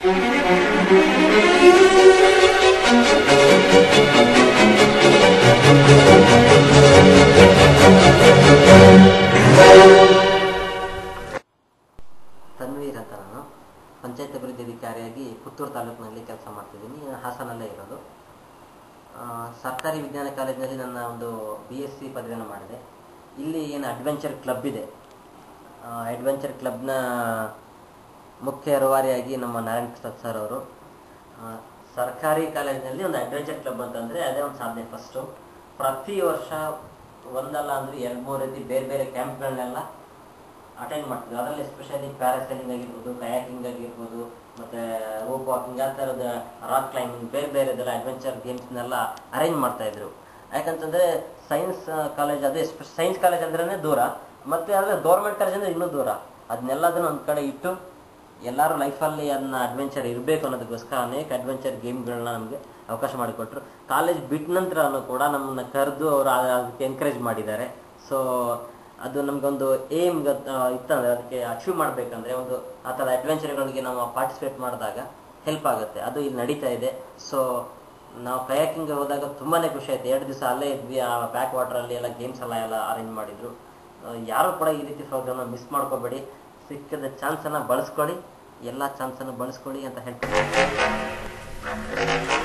ತನ್ವೀರ್ ಅಂತ ನಾನು ಪಂಚಾಯತ್ ಅಭಿವೃದ್ಧಿ ಅಧಿಕಾರಿಯಾಗಿ ಪುತ್ತೂರು ತಾಲೂಕಿನಲ್ಲಿ ಕೆಲಸ ಮಾಡ್ತಿದ್ದೀನಿ ಹಾಸನಲ್ಲೇ ಇರೋದು ಆ, ಸರ್ಕಾರಿ ವಿಜ್ಞಾನ ಕಾಲೇಜಿನಲ್ಲಿ ನನ್ನ ಒಂದು ಬಿ ಎಸ್ ಸಿ ಪದವಿಯನ್ನು ಮಾಡಿದೆ ಇಲ್ಲಿ ಏನು ಅಡ್ವೆಂಚರ್ ಕ್ಲಬ್ ಇದೆ ಅಡ್ವೆಂಚರ್ ಕ್ಲಬ್ನ ಮುಖ್ಯ ರೂವಾರಿಯಾಗಿ ನಮ್ಮ ನಾರಾಯಣ ಪ್ರಸಾದ್ ಸರ್ ಅವರು ಆ, ಸರ್ಕಾರಿ ಕಾಲೇಜಿನಲ್ಲಿ ಒಂದು ಅಡ್ವೆಂಚರ್ ಕ್ಲಬ್ ಅಂತಂದರೆ ಅದೇ ಒಂದು ಸಾಧನೆ ಫಸ್ಟು ಪ್ರತಿ ವರ್ಷ ಒಂದಲ್ಲ ಅಂದರೆ ಎರಡು ಮೂರು ರೀತಿ ಬೇರೆ ಬೇರೆ ಕ್ಯಾಂಪ್ಗಳನ್ನೆಲ್ಲ ಅಟೆಂಡ್ ಮಾಡ್ತಿದ್ವಿ ಅದರಲ್ಲಿ ಎಸ್ಪೆಷಲಿ ಪ್ಯಾರಾಸೈಲಿಂಗ್ ಆಗಿರ್ಬೋದು ಕಯಾಕಿಂಗ್ ಆಗಿರ್ಬೋದು ಮತ್ತೆ ರೋಪ್ ವಾಕಿಂಗ್ ಆ ಥರದ ರಾಕ್ ಕ್ಲೈಂಬಿಂಗ್ ಬೇರೆ ಬೇರೆದೆಲ್ಲ ಅಡ್ವೆಂಚರ್ ಗೇಮ್ಸ್ನೆಲ್ಲ ಅರೇಂಜ್ ಮಾಡ್ತಾ ಇದ್ರು ಯಾಕಂತಂದ್ರೆ ಸೈನ್ಸ್ ಕಾಲೇಜ್ ಅದು ಎಸ್ಪೆಷಲ್ ಸೈನ್ಸ್ ಕಾಲೇಜ್ ಅಂದ್ರೇ ದೂರ ಮತ್ತೆ ಆದರೆ ಗೌರ್ಮೆಂಟ್ ಕಾಲೇಜ್ ಅಂದ್ರೆ ಇನ್ನೂ ದೂರ ಅದನ್ನೆಲ್ಲದನ್ನು ಒಂದು ಕಡೆ ಇಟ್ಟು ಎಲ್ಲರೂ ಲೈಫಲ್ಲಿ ಅದನ್ನ ಅಡ್ವೆಂಚರ್ ಇರಬೇಕು ಅನ್ನೋದಕ್ಕೋಸ್ಕರ ಅನೇಕ ಅಡ್ವೆಂಚರ್ ಗೇಮ್ಗಳನ್ನ ನಮಗೆ ಅವಕಾಶ ಮಾಡಿಕೊಟ್ರು ಕಾಲೇಜ್ ಬಿಟ್ಟ ನಂತರನೂ ಕೂಡ ನಮ್ಮನ್ನ ಕರೆದು ಅವರು ಅದಕ್ಕೆ ಎನ್ಕರೇಜ್ ಮಾಡಿದ್ದಾರೆ ಸೊ ಅದು ನಮಗೊಂದು ಏಮ್ ಇತ್ತಂದ್ರೆ ಅದಕ್ಕೆ ಅಚೀವ್ ಮಾಡಬೇಕಂದ್ರೆ ಒಂದು ಆ ಥರ ಅಡ್ವೆಂಚರ್ಗಳಿಗೆ ನಾವು ಪಾರ್ಟಿಸಿಪೇಟ್ ಮಾಡಿದಾಗ ಹೆಲ್ಪ್ ಆಗುತ್ತೆ ಅದು ಇಲ್ಲಿ ನಡೀತಾ ಇದೆ ಸೊ ನಾವು ಕಯಾಕಿಂಗ್ ಹೋದಾಗ ತುಂಬಾನೇ ಖುಷಿ ಆಯ್ತು ಎರಡು ದಿವಸ ಅಲ್ಲೇ ಇದ್ವಿ ಆ ಬ್ಯಾಕ್ ವಾಟರಲ್ಲಿ ಎಲ್ಲ ಗೇಮ್ಸ್ ಎಲ್ಲ ಎಲ್ಲ ಅರೇಂಜ್ ಮಾಡಿದ್ರು ಆ, ಯಾರು ಕೂಡ ಈ ರೀತಿ ಪ್ರೋಗ್ರಾಮ್ನ ಮಿಸ್ ಮಾಡ್ಕೋಬೇಡಿ ಸಿಕ್ಕಿದ ಚಾನ್ಸನ್ನು ಬಳಸ್ಕೊಳ್ಳಿ ಎಲ್ಲ ಚಾನ್ಸನ್ನು ಬಳಸ್ಕೊಳ್ಳಿ ಅಂತ ಹೇಳ್ತೀನಿ